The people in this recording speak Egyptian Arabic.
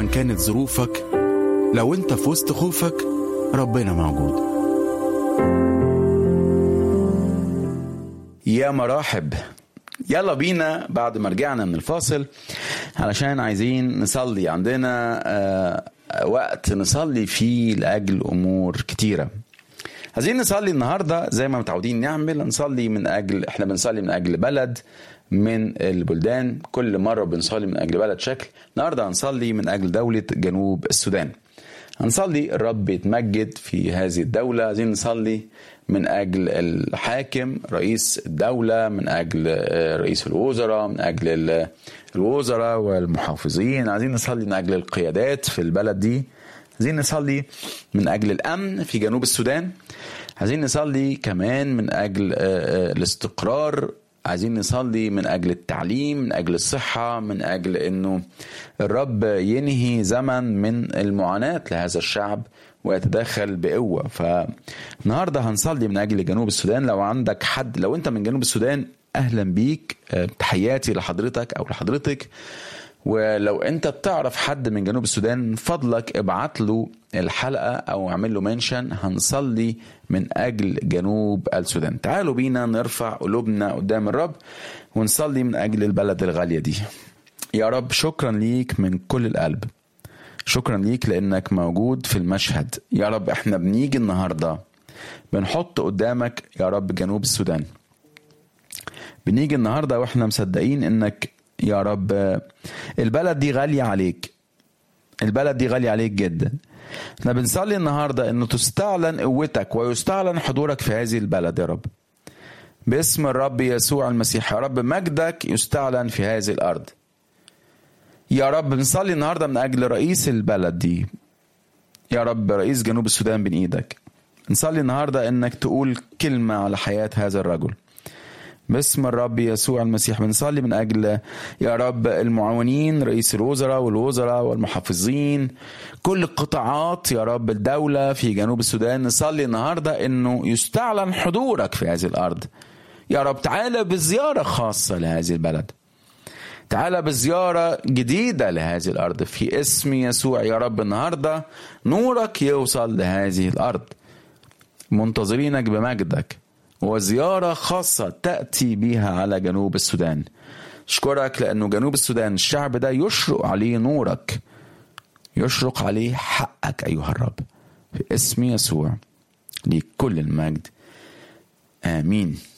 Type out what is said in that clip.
كانت ظروفك لو انت في وسط خوفك ربنا موجود يا مراحب يلا بينا بعد ما رجعنا من الفاصل علشان عايزين نصلي عندنا آه، وقت نصلي فيه لأجل أمور كتيرة عايزين نصلي النهاردة زي ما متعودين نعمل نصلي من أجل احنا بنصلي من أجل بلد من البلدان كل مرة بنصلي من أجل بلد شكل النهاردة هنصلي من أجل دولة جنوب السودان هنصلي الرب يتمجد في هذه الدولة عايزين نصلي من أجل الحاكم رئيس الدولة من أجل آه، رئيس الوزراء من أجل ال- الوزراء والمحافظين عايزين نصلي من أجل القيادات في البلد دي عايزين نصلي من أجل الأمن في جنوب السودان عايزين نصلي كمان من أجل آه، آه، الاستقرار عايزين نصلي من اجل التعليم من اجل الصحه من اجل انه الرب ينهي زمن من المعاناه لهذا الشعب ويتدخل بقوه فالنهارده هنصلي من اجل جنوب السودان لو عندك حد لو انت من جنوب السودان اهلا بيك آه، تحياتي لحضرتك او لحضرتك ولو انت بتعرف حد من جنوب السودان من فضلك ابعت له الحلقه او اعمل له منشن هنصلي من اجل جنوب السودان تعالوا بينا نرفع قلوبنا قدام الرب ونصلي من اجل البلد الغاليه دي يا رب شكرا ليك من كل القلب شكرا ليك لانك موجود في المشهد يا رب احنا بنيجي النهارده بنحط قدامك يا رب جنوب السودان بنيجي النهارده واحنا مصدقين انك يا رب البلد دي غاليه عليك البلد دي غاليه عليك جدا احنا بنصلي النهارده انه تستعلن قوتك ويستعلن حضورك في هذه البلد يا رب باسم الرب يسوع المسيح يا رب مجدك يستعلن في هذه الارض يا رب بنصلي النهارده من اجل رئيس البلد دي يا رب رئيس جنوب السودان بين ايدك نصلي النهارده انك تقول كلمه على حياه هذا الرجل باسم الرب يسوع المسيح بنصلي من اجل يا رب المعاونين رئيس الوزراء والوزراء والمحافظين كل القطاعات يا رب الدوله في جنوب السودان نصلي النهارده انه يستعلن حضورك في هذه الارض يا رب تعالى بزياره خاصه لهذه البلد تعالى بزيارة جديدة لهذه الأرض في اسم يسوع يا رب النهاردة نورك يوصل لهذه الأرض منتظرينك بمجدك وزيارة خاصة تأتي بها على جنوب السودان أشكرك لأنه جنوب السودان الشعب ده يشرق عليه نورك يشرق عليه حقك أيها الرب في اسم يسوع لكل المجد آمين